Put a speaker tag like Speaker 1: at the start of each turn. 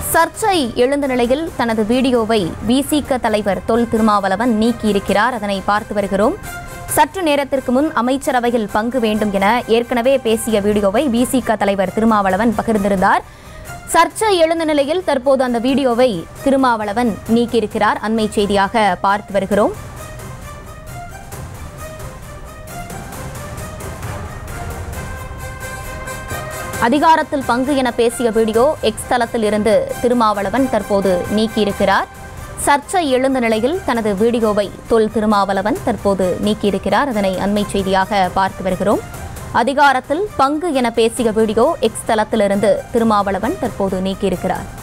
Speaker 1: சர்ச்சை எழுந்த நிலையில் தனது வீடியோவை விசிக தலைவர் தொல் திருமாவளவன் நீக்கியிருக்கிறார் அதனை பார்த்து வருகிறோம் சற்று நேரத்திற்கு முன் அமைச்சரவையில் பங்கு வேண்டும் என ஏற்கனவே பேசிய வீடியோவை விசிக தலைவர் திருமாவளவன் பகிர்ந்திருந்தார் சர்ச்சை எழுந்த நிலையில் தற்போது அந்த வீடியோவை திருமாவளவன் நீக்கியிருக்கிறார் அண்மை செய்தியாக பார்த்து வருகிறோம் அதிகாரத்தில் பங்கு என பேசிய வீடியோ எக்ஸ் தளத்தில் இருந்து திருமாவளவன் தற்போது நீக்கியிருக்கிறார் சர்ச்சை எழுந்த நிலையில் தனது வீடியோவை தொல் திருமாவளவன் தற்போது நீக்கியிருக்கிறார் அதனை அண்மை செய்தியாக பார்த்து வருகிறோம் அதிகாரத்தில் பங்கு என பேசிய வீடியோ எக்ஸ் தளத்திலிருந்து திருமாவளவன் தற்போது நீக்கியிருக்கிறார்